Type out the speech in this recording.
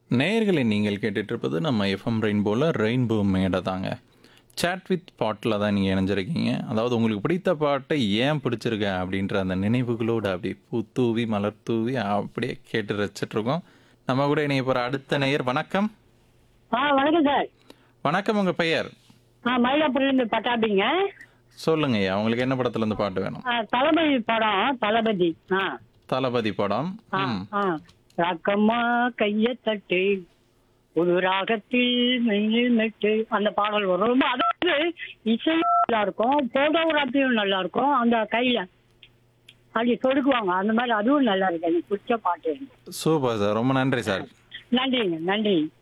நேயர்களை நீங்கள் கேட்டுட்டு இருப்பது நம்ம எஃப்எம் ரெயின்போல ரெயின்போ மேடை தாங்க சேட் வித் பாட்டில் தான் நீங்கள் இணைஞ்சிருக்கீங்க அதாவது உங்களுக்கு பிடித்த பாட்டை ஏன் பிடிச்சிருக்க அப்படின்ற அந்த நினைவுகளோடு அப்படி பூ தூவி மலர் தூவி அப்படியே கேட்டு ரசிச்சிட்ருக்கோம் நம்ம கூட இணைய போகிற அடுத்த நேயர் வணக்கம் ஆ வணக்கம் சார் வணக்கம் உங்கள் பெயர் ஆ மயிலாப்பூர்லேருந்து பட்டாபிங்க சொல்லுங்க ஐயா உங்களுக்கு என்ன படத்துலேருந்து பாட்டு வேணும் ஆ, தளபதி படம் தளபதி ஆ தளபதி படம் ஆ ம் ஆ ராக்கம்மா கைய தட்டு ஒரு ராகத்தில் மெயில் மெட்டு அந்த பாடல் வரும் ரொம்ப அதாவது இசையும் நல்லா இருக்கும் போட்டோகிராஃபியும் நல்லா இருக்கும் அந்த கையில அப்படி சொடுக்குவாங்க அந்த மாதிரி அதுவும் நல்லா இருக்கு எனக்கு பிடிச்ச பாட்டு சூப்பர் சார் ரொம்ப நன்றி சார் நன்றிங்க நன்றி